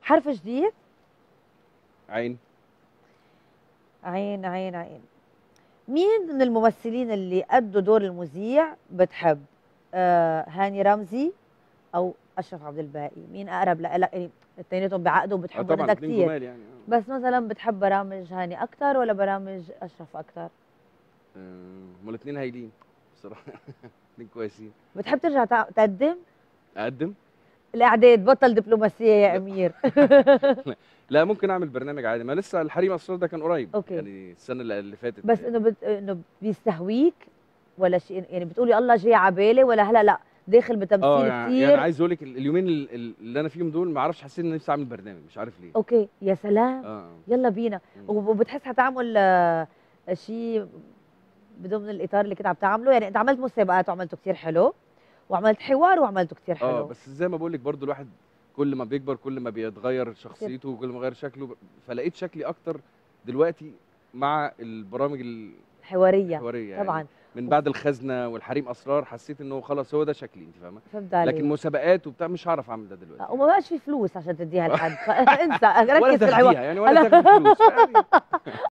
حرف جديد عين عين عين عين مين من الممثلين اللي أدوا دور المذيع بتحب آه هاني رمزي أو أشرف عبد الباقي مين أقرب لك يعني اثنيناتهم بعقدهم آه بتحبوا طبعا ده اتنين كثير جمال يعني آه. بس مثلا بتحب برامج هاني أكتر ولا برامج أشرف أكتر آه، هما الاثنين هايلين بصراحه الاثنين كويسين بتحب ترجع تع- تقدم اقدم الإعداد بطل دبلوماسية يا أمير لا ممكن اعمل برنامج عادي ما لسه الحريم اسرار ده كان قريب أوكي. يعني السنه اللي اللي فاتت بس إنه بت... إنه بيستهويك ولا شيء يعني بتقولي الله جاي على بالي ولا هلا لا داخل بتمثيل اه يعني, كثير يعني عايز اقول لك اليومين ال- ال- اللي انا فيهم دول ما اعرفش حسيت ان نفسي اعمل برنامج مش عارف ليه اوكي يا سلام اه يلا بينا مم. وبتحس حتعمل آه، شيء بضمن الاطار اللي كنت عم تعمله يعني انت عملت مسابقات وعملته كثير حلو وعملت حوار وعملته كثير حلو اه بس زي ما بقول لك برضو الواحد كل ما بيكبر كل ما بيتغير شخصيته وكل ما غير شكله ب- فلقيت شكلي اكتر دلوقتي مع البرامج حواريه الحواريه يعني طبعا من بعد الخزنه والحريم اسرار حسيت انه خلاص هو ده شكلي انت فاهمه فهمت عليك لكن مسابقات وبتاع مش هعرف اعمل ده دلوقتي آه، وما بقاش في فلوس عشان تديها لحد فانسى ولا ركز في الحوار تاخديها يعني ولا هلا. تاخدي فلوس يعني